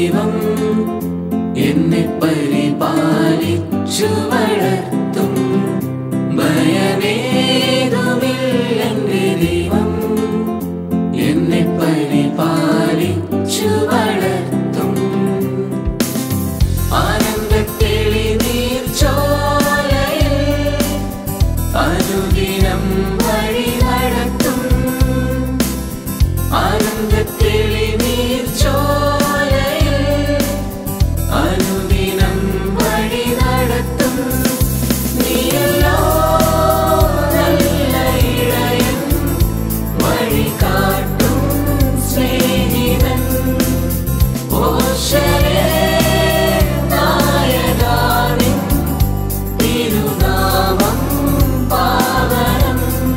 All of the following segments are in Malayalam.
ദൈവം എന്നെ പരിപാലിച്ചു വളർത്തും ഭയമേതുമില്ലെന്റെ ദൈവം എന്നെ പരിപാലിച്ചു വളർത്തും ആനന്ദത്തെളി നീർച്ചോലയിൽ അനുദിനം വഴി നടത്തും ആനന്ദത്തെളി നീർച്ചോലയിൽ അനുദിനം വഴി നടത്തും നീയല്ലോ നല്ല ഇടയൻ വഴി കാട്ടും സ്നേഹിതൻ ഓശരേ നായകാനിൻ തിരുനാമം പാവനം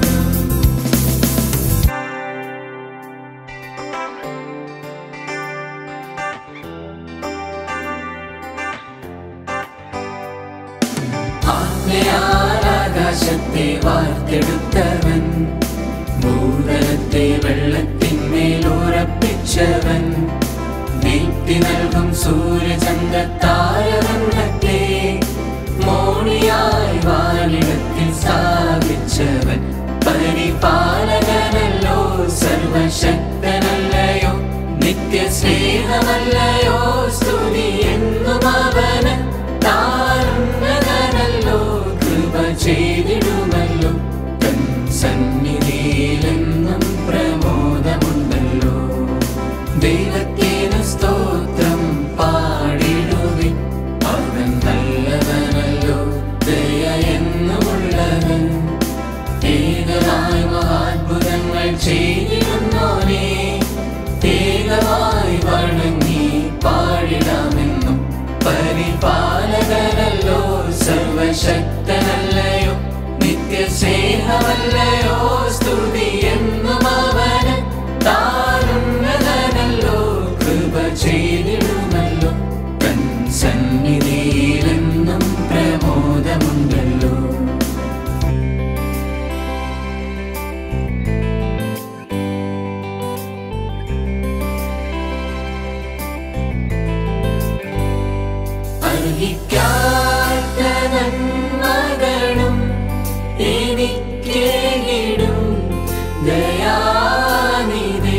ആജ്ഞയാലാകാശത്തെ വാർത്തെടുത്തവൻ ഭൂതലത്തെ വെള്ളത്തിന്മേൽ ഉറപ്പിച്ചവൻ ദീപ്തി നൽകും സൂര്യചന്ദ്രത്താരവണ്ണത്തെ മോണിയായി വാനിടത്തിൽ സ്ഥാപിച്ചവൻ പരിപാലകനല്ലോ സർവശക്തനല്ലയോ നിത്യസ്നേഹമല്ലയോ സ്തുതി എന്നും അവന് താരുന്നതനല്ലോ കൃപ ചെയ്തിടുമല്ലോ തൻ സന്നിധിയിലെന്നും പ്രമോദമുണ്ടല്ലോ ദൈവത്തിന് സ്തോത്രം പാടിടുവിൻ അവൻ നല്ലവനല്ലോ ദയ എന്നുമുള്ളവൻ ഏകമായി മഹാത്ഭുതങ്ങൾ ചെയ്തിരുന്നോനെ ഏകമായി വണങ്ങി പാടിടാമെന്നും പരിപാലകനല്ലോ സർവശക്തനല്ലയോ നിത്യസ്നേഹമല്ലയോ സ്തുതി എന്നും അവന് താരുന്നതനല്ലോ കൃപ ചെയ്തിടുമല്ലോ തൻ സന്നിധിയിലെന്നും പ്രമോദമുണ്ടല്ലോ അർഹിക്കാത്ത നന്മകളും എനിക്കേകിടും ദയാനിധേ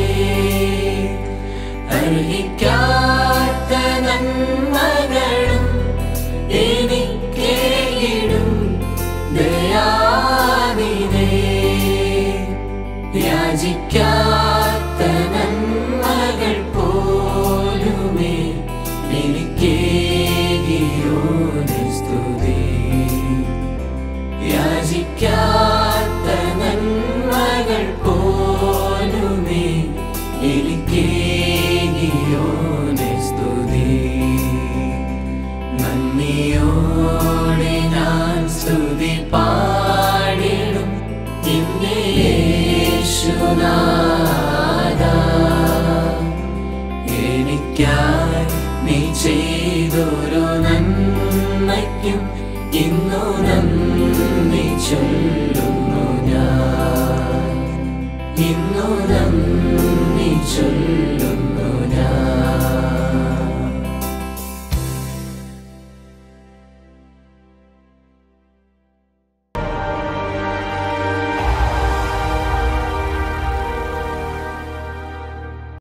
അർഹിക്കാത്ത നന്മകളും എനിക്കേകിടും ദയാനിധേ യാചിക്കാത്ത നന്മകൾ പോലുമേ എനിക്കേകിയോന് സ്തുതി യാചിക്കാത്ത നന്മകൾ പോലുമേ എനിക്കേകിയോന് സ്തുതി നന്ദിയോടെ ഞാൻ സ്തുതി പാടിടും ഇന്നേ യേശുനാഥ എനിക്കായി നീ ചെയ്തൊരു നന്മയ്ക്കും ഇന്നു നന്ദി